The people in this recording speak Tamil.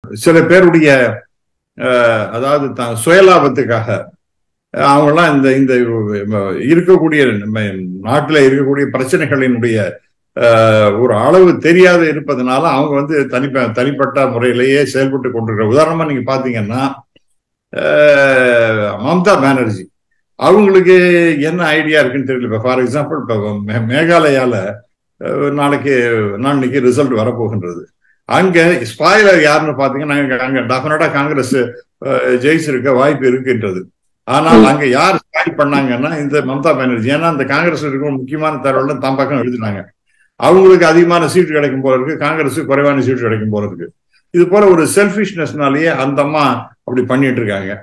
சில பேருடைய அஹ், அதாவது த- சுயலாபத்துக்காக அவங்கெல்லாம் இந்த இந்த இருக்கக்கூடிய நம்ம நாட்டில் இருக்கக்கூடிய பிரச்சனைகளினுடைய அஹ், ஒரு அளவு தெரியாத இருப்பதனால அவங்க வந்து தனிப்ப தனிப்பட்ட முறையிலேயே செயல்பட்டு கொண்டிருக்கிற உதாரணமா நீங்க பாத்தீங்கன்னா அஹ், மம்தா பானர்ஜி அவங்களுக்கு என்ன ஐடியா இருக்குன்னு தெரியல இப்போ ஃபார் எக்ஸாம்பிள் இப்போ மே- மேகாலயால அஹ், நாளைக்கு நாளைக்கு ரிசல்ட் வரப்போகின்றது அங்க ஸ்பாயிலர் யாருன்னு பாத்தீங்கன்னா அங்க- அங்க டெஃபினட்டா காங்கிரஸ் அஹ், ஜெயிச்சிருக்க வாய்ப்பு இருக்கின்றது ஆனால் அங்க யார் ஸ்பாயில் பண்ணாங்கன்னா இந்த மம்தா பானர்ஜி ஏன்னா அந்த காங்கிரஸ் இருக்கிற முக்கியமான தகவல் தம் பக்கம் எழுதினாங்க அவங்களுக்கு அதிகமான சீட்டு கிடைக்கும் போல இருக்கு காங்கிரஸ் குறைவான சீட்டு கிடைக்கும் போல இருக்கு இது போல ஒரு செல்ஃபிஷ்னஸ்னாலேயே அந்த அம்மா அப்படி பண்ணிட்டு இருக்காங்க